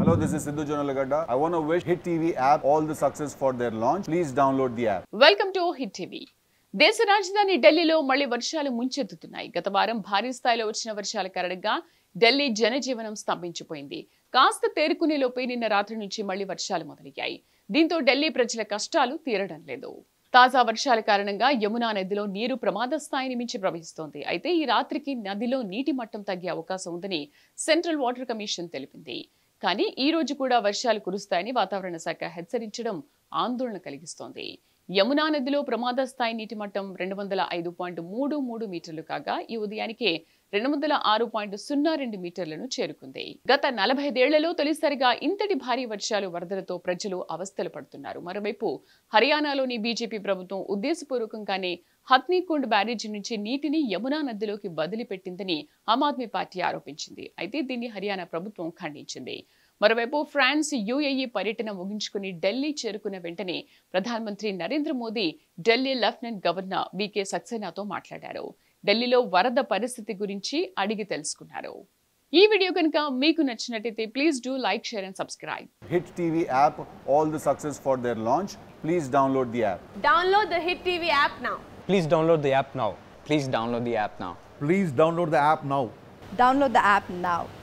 Hello, this is Sidhu Jonalagada. I want to wish Hit TV app all the success for their launch. Please download the app. Welcome to Hit TV దేశ రాజధాని ఢిల్లీలో మళ్లీ వర్షాలు ముంచెత్తుతున్నాయి గత వారం భారీ స్థాయిలో వచ్చిన వర్షాల కారణంగా ఢిల్లీ జనజీవనం స్తంభించిపోయింది కాస్త తేరుకునే లోపే నిన్న రాత్రి నుంచి మళ్లీ వర్షాలు మొదలయ్యాయి దీంతో ఢిల్లీ ప్రజల కష్టాలు తీరడం లేదు తాజా వర్షాల కారణంగా యమునా నదిలో నీరు ప్రమాద స్థాయిని మించి ప్రవహిస్తోంది అయితే ఈ రాత్రికి నదిలో నీటి మట్టం తగ్గే అవకాశం ఉందని సెంట్రల్ వాటర్ కమిషన్ తెలిపింది కానీ ఈ రోజు కూడా వర్షాలు కురుస్తాయని వాతావరణ శాఖ హెచ్చరించడం ఆందోళన కలిగిస్తోంది యమునా నదిలో ప్రమాద స్థాయి నీటి మట్టం రెండు వందల ఐదు పాయింట్ మూడు మూడు మీటర్లు కాగా ఈ ఉదయానికే రెండు వందల ఆరు పాయింట్ సున్నా రెండు మీటర్లను చేరుకుంది గత నలభై ఐదేళ్లలో తొలిసారిగా ఇంతటి భారీ వర్షాలు వరదలతో ప్రజలు అవస్థలు పడుతున్నారు మరోవైపు హర్యానాలోని బీజేపీ ప్రభుత్వం ఉద్దేశపూర్వకంగానే హత్నీకుండ్ బ్యారేజీ నుంచి నీటిని యమునా నదిలోకి వదిలిపెట్టిందని ఆమ్ ఆద్మీ పార్టీ ఆరోపించింది అయితే దీన్ని హర్యానా ప్రభుత్వం ఖండించింది మరోవైపు ఫ్రాన్స్ యుఏఈ పర్యటన ముగించుకుని ఢిల్లీ చేరుకున్న వెంటనే ప్రధానమంత్రి Narendra Modi Delhi lieutenant governor V K సక్సేనాతో మాట్లాడారు ఢిల్లీలో వరద పరిస్థితి గురించి అడిగి తెలుసుకున్నారు ఈ వీడియో కనుక మీకు నచ్చినట్టయితే please do like share and subscribe Hit TV app all the success for their launch. Please download the app. Download the Hit TV app now. Please download the app now. Please download the app now. Please download the app now. Download the app now.